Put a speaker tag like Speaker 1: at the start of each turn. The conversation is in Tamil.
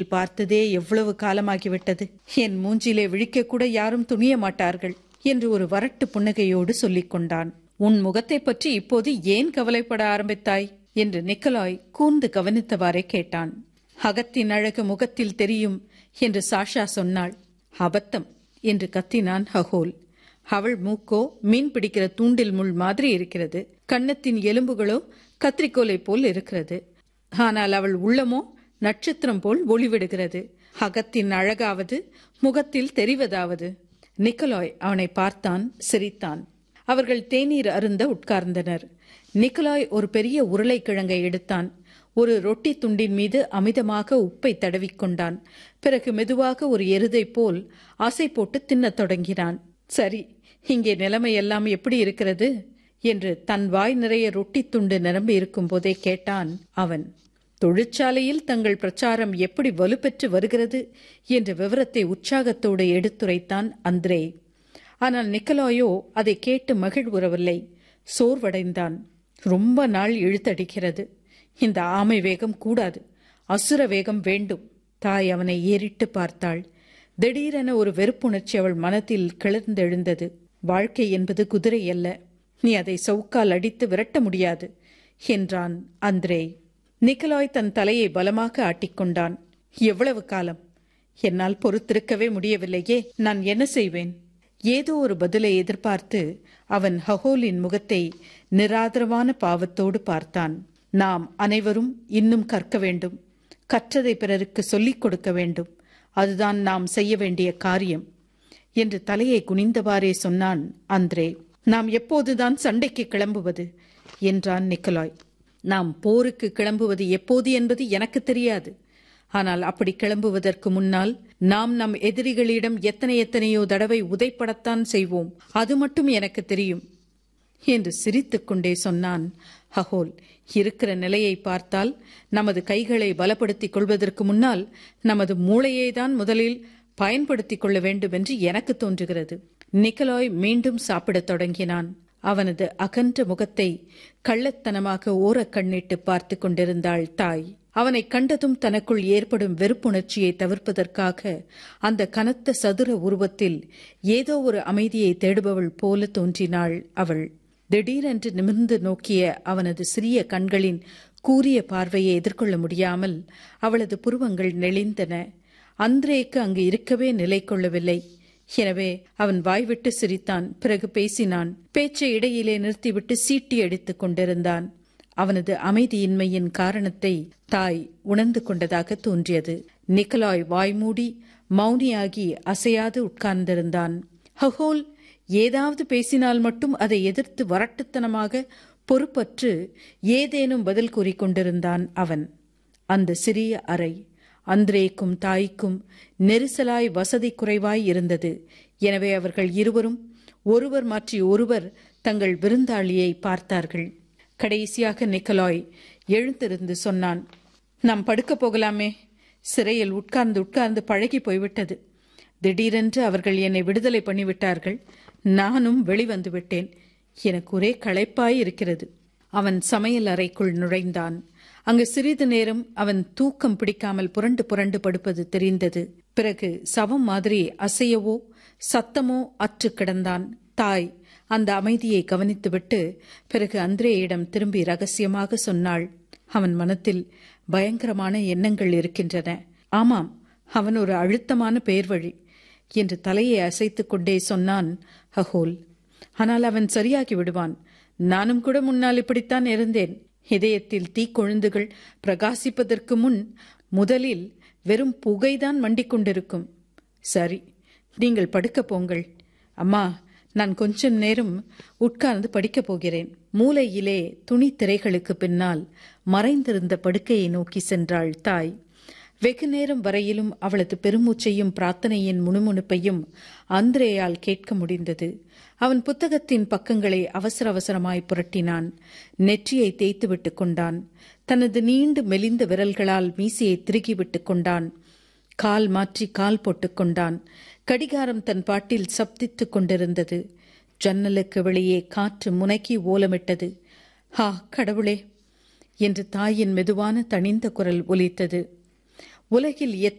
Speaker 1: பார்த்ததே எவ்வளவு காலமாகிவிட்டது என் மூஞ்சிலே விழிக்க கூட யாரும் துணிய மாட்டார்கள் என்று ஒரு வரட்டு புன்னகையோடு சொல்லிக் கொண்டான் உன் முகத்தை பற்றி இப்போது ஏன் கவலைப்பட ஆரம்பித்தாய் என்று நிக்கலாய் கூர்ந்து கவனித்தவாறே கேட்டான் அகத்தின் அழகு முகத்தில் தெரியும் என்று சாஷா சொன்னாள் அபத்தம் என்று கத்தினான் ஹகோல் அவள் மூக்கோ மீன் பிடிக்கிற தூண்டில் முள் மாதிரி இருக்கிறது கன்னத்தின் எலும்புகளோ கத்திரிக்கோலை போல் இருக்கிறது ஆனால் அவள் உள்ளமோ நட்சத்திரம் போல் ஒளிவிடுகிறது அகத்தின் அழகாவது முகத்தில் தெரிவதாவது நிக்கலாய் அவனை பார்த்தான் சிரித்தான் அவர்கள் தேநீர் அருந்த உட்கார்ந்தனர் நிக்கலாய் ஒரு பெரிய உருளைக்கிழங்கை எடுத்தான் ஒரு ரொட்டி துண்டின் மீது அமிதமாக உப்பை தடவிக்கொண்டான் பிறகு மெதுவாக ஒரு எருதை போல் ஆசை போட்டு தின்னத் தொடங்கினான் சரி இங்கே நிலைமை எல்லாம் எப்படி இருக்கிறது என்று தன் வாய் நிறைய ரொட்டி துண்டு நிரம்பி இருக்கும் போதே கேட்டான் அவன் தொழிற்சாலையில் தங்கள் பிரச்சாரம் எப்படி வலுப்பெற்று வருகிறது என்ற விவரத்தை உற்சாகத்தோடு எடுத்துரைத்தான் அந்திரே ஆனால் நிக்கலாயோ அதை கேட்டு மகிழ்வுறவில்லை சோர்வடைந்தான் ரொம்ப நாள் இழுத்தடிக்கிறது இந்த ஆமை வேகம் கூடாது அசுர வேகம் வேண்டும் தாய் அவனை ஏறிட்டு பார்த்தாள் திடீரென ஒரு வெறுப்புணர்ச்சி அவள் மனத்தில் கிளர்ந்தெழுந்தது வாழ்க்கை என்பது குதிரை அல்ல நீ அதை சவுக்கால் அடித்து விரட்ட முடியாது என்றான் அந்திரே நிக்கலாய் தன் தலையை பலமாக ஆட்டிக்கொண்டான் எவ்வளவு காலம் என்னால் பொறுத்திருக்கவே முடியவில்லையே நான் என்ன செய்வேன் ஏதோ ஒரு பதிலை எதிர்பார்த்து அவன் ஹகோலின் முகத்தை நிராதரவான பாவத்தோடு பார்த்தான் நாம் அனைவரும் இன்னும் கற்க வேண்டும் கற்றதை பிறருக்கு சொல்லிக் கொடுக்க வேண்டும் அதுதான் நாம் செய்ய வேண்டிய காரியம் என்று தலையை குனிந்தவாறே சொன்னான் அந்திரே நாம் எப்போதுதான் சண்டைக்கு கிளம்புவது என்றான் நிக்கலாய் நாம் போருக்கு கிளம்புவது எப்போது என்பது எனக்கு தெரியாது ஆனால் அப்படி கிளம்புவதற்கு முன்னால் நாம் நம் எதிரிகளிடம் எத்தனை எத்தனையோ தடவை உதைப்படத்தான் செய்வோம் அது மட்டும் எனக்கு தெரியும் என்று சிரித்துக்கொண்டே சொன்னான் ஹகோல் இருக்கிற நிலையை பார்த்தால் நமது கைகளை பலப்படுத்திக் கொள்வதற்கு முன்னால் நமது மூளையை தான் முதலில் பயன்படுத்திக் கொள்ள வேண்டும் என்று எனக்கு தோன்றுகிறது நிக்கலாய் மீண்டும் சாப்பிடத் தொடங்கினான் அவனது அகன்ற முகத்தை கள்ளத்தனமாக ஓரக் கண்ணிட்டு பார்த்து கொண்டிருந்தாள் தாய் அவனை கண்டதும் தனக்குள் ஏற்படும் வெறுப்புணர்ச்சியை தவிர்ப்பதற்காக அந்த கனத்த சதுர உருவத்தில் ஏதோ ஒரு அமைதியை தேடுபவள் போல தோன்றினாள் அவள் திடீரென்று நிமிர்ந்து நோக்கிய அவனது சிறிய கண்களின் கூரிய பார்வையை எதிர்கொள்ள முடியாமல் அவளது புருவங்கள் நெளிந்தன அந்திரேக்கு அங்கு இருக்கவே நிலை கொள்ளவில்லை எனவே அவன் வாய்விட்டு சிரித்தான் பிறகு பேசினான் பேச்சை இடையிலே நிறுத்திவிட்டு சீட்டி அடித்துக் கொண்டிருந்தான் அவனது அமைதியின்மையின் காரணத்தை தாய் உணர்ந்து கொண்டதாக தோன்றியது நிக்கலாய் வாய்மூடி மௌனியாகி அசையாது உட்கார்ந்திருந்தான் ஹகோல் ஏதாவது பேசினால் மட்டும் அதை எதிர்த்து வரட்டுத்தனமாக பொறுப்பற்று ஏதேனும் பதில் கூறிக்கொண்டிருந்தான் அவன் அந்த சிறிய அறை அந்திரேக்கும் தாய்க்கும் நெரிசலாய் வசதி குறைவாய் இருந்தது எனவே அவர்கள் இருவரும் ஒருவர் மாற்றி ஒருவர் தங்கள் விருந்தாளியை பார்த்தார்கள் கடைசியாக நிக்கலாய் எழுந்திருந்து சொன்னான் நாம் படுக்கப் போகலாமே சிறையில் உட்கார்ந்து உட்கார்ந்து பழகி போய்விட்டது திடீரென்று அவர்கள் என்னை விடுதலை பண்ணிவிட்டார்கள் நானும் வெளிவந்து விட்டேன் எனக்கு ஒரே களைப்பாய் இருக்கிறது அவன் சமையல் அறைக்குள் நுழைந்தான் அங்கு சிறிது நேரம் அவன் தூக்கம் பிடிக்காமல் புரண்டு புரண்டு படுப்பது தெரிந்தது பிறகு சவம் மாதிரி அசையவோ சத்தமோ அற்று கிடந்தான் தாய் அந்த அமைதியை கவனித்துவிட்டு பிறகு அந்திரேயிடம் திரும்பி ரகசியமாக சொன்னாள் அவன் மனத்தில் பயங்கரமான எண்ணங்கள் இருக்கின்றன ஆமாம் அவன் ஒரு அழுத்தமான பேர்வழி என்று தலையை அசைத்துக் கொண்டே சொன்னான் ஹகோல் ஆனால் அவன் சரியாகி விடுவான் நானும் கூட முன்னால் இப்படித்தான் இருந்தேன் இதயத்தில் தீக்கொழுந்துகள் பிரகாசிப்பதற்கு முன் முதலில் வெறும் புகைதான் மண்டிக் கொண்டிருக்கும் சரி நீங்கள் படுக்கப் போங்கள் அம்மா நான் கொஞ்சம் நேரம் உட்கார்ந்து படிக்கப் போகிறேன் மூலையிலே துணி திரைகளுக்கு பின்னால் மறைந்திருந்த படுக்கையை நோக்கி சென்றாள் தாய் வெகு நேரம் வரையிலும் அவளது பெருமூச்சையும் பிரார்த்தனையின் முணுமுணுப்பையும் அந்திரேயால் கேட்க முடிந்தது அவன் புத்தகத்தின் பக்கங்களை அவசர அவசரமாய் புரட்டினான் நெற்றியை தேய்த்து விட்டுக் கொண்டான் தனது நீண்டு மெலிந்த விரல்களால் மீசையை திருகி விட்டுக் கொண்டான் கால் மாற்றி கால் போட்டுக் கொண்டான் கடிகாரம் தன் பாட்டில் சப்தித்துக் கொண்டிருந்தது ஜன்னலுக்கு வெளியே காற்று முனக்கி ஓலமிட்டது ஹா கடவுளே என்று தாயின் மெதுவான தணிந்த குரல் ஒலித்தது உலகில்